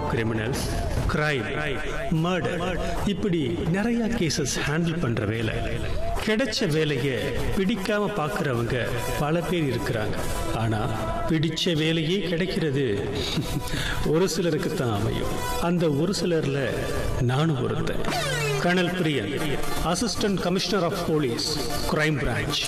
criminals crime murder இப்படி நிறைய cases handle பண்ற வேலை கிடைச்ச வேலையை பிடிக்காம பார்க்கறவங்க பல பேர் இருக்கிறாங்க ஆனா பிடிச்ச வேலையே கிடைக்கிறது ஒரு சிலருக்கு தான் அமையும் அந்த ஒரு சிலர்ல நானும் ஒருத்தன் colonel Priyan assistant commissioner of police crime branch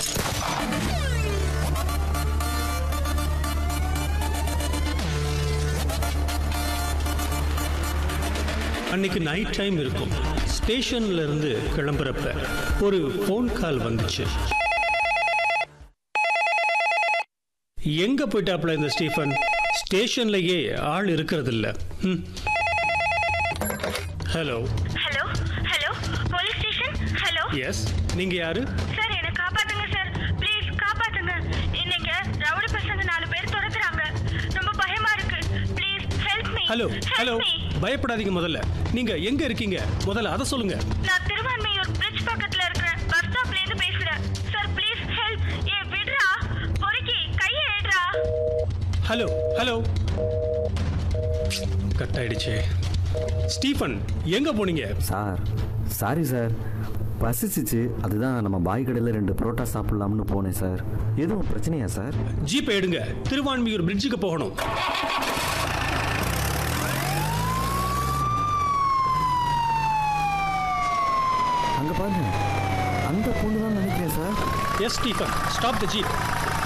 அன்னைக்கு நைட் டைம் இருக்கும் ஸ்டேஷன்ல இருந்து கிளம்புறப்ப ஒரு ஃபோன் கால் வந்துச்சு எங்க போயிட்டாப்ல இந்த ஸ்டீஃபன் ஸ்டேஷன்லயே ஆள் இருக்கிறது இல்ல hello hello hello police station hello yes நீங்க யாரு சார் என்ன காப்பாத்துங்க சார் ப்ளீஸ் காப்பாத்துங்க இன்னைக்கு ரவுடி பசங்க நாலு பேர் துரத்துறாங்க ரொம்ப பயமா இருக்கு please help me hello hello பயப்படாதீங்க முதல்ல நீங்க எங்க இருக்கீங்க முதல்ல அதை சொல்லுங்க நான் திருவான்மையூர் பிரிட்ஜ் பக்கத்துல இருக்கிற பஸ் ஸ்டாப்ல இருந்து பேசுறேன் சார் ப்ளீஸ் ஹெல்ப் ஏ விடுறா பொறுக்கி கையை எடுறா ஹலோ ஹலோ கட் ஆயிடுச்சே ஸ்டீஃபன் எங்க போனீங்க சார் சாரி சார் பசிச்சிச்சு அதுதான் நம்ம பாய் கடையில் ரெண்டு புரோட்டா சாப்பிட்லாம்னு போனேன் சார் எதுவும் பிரச்சனையா சார் ஜீப்பை எடுங்க திருவான்மியூர் பிரிட்ஜுக்கு போகணும் அங்கே பாருங்க அந்த பொண்ணு தான் நினைக்கிறேன் sir yes Stephen stop the jeep